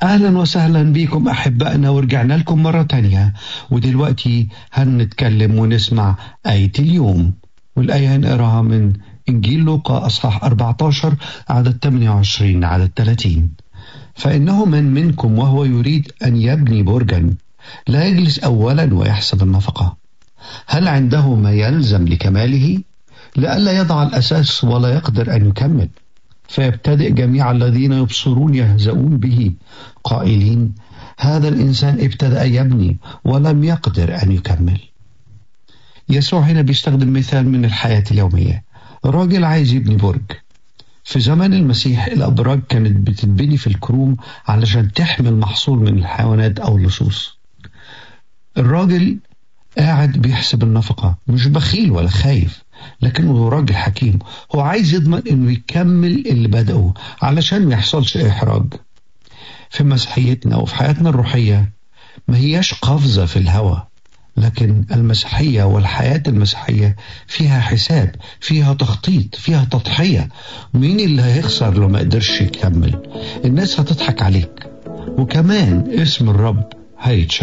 أهلا وسهلا بكم أحبائنا ورجعنا لكم مرة تانية ودلوقتي هنتكلم ونسمع آية اليوم والآية هنقراها من إنجيل لوقا أصحاح 14 عدد 28 عدد 30 فإنه من منكم وهو يريد أن يبني برجا لا يجلس أولا ويحسب النفقة هل عنده ما يلزم لكماله لئلا يضع الأساس ولا يقدر أن يكمل فيبتدئ جميع الذين يبصرون يهزؤون به قائلين هذا الإنسان ابتدأ يبني ولم يقدر أن يكمل يسوع هنا بيستخدم مثال من الحياة اليومية راجل عايز يبني برج في زمان المسيح الأبراج كانت بتتبني في الكروم علشان تحمي المحصول من الحيوانات أو اللصوص الراجل قاعد بيحسب النفقة مش بخيل ولا خايف لكنه راجل حكيم هو عايز يضمن انه يكمل اللي بدأه علشان ما يحصلش احراج في مسيحيتنا وفي حياتنا الروحية ما هياش قفزة في الهوى لكن المسيحية والحياة المسيحية فيها حساب فيها تخطيط فيها تضحية مين اللي هيخسر لو ما قدرش يكمل الناس هتضحك عليك وكمان اسم الرب هيتشال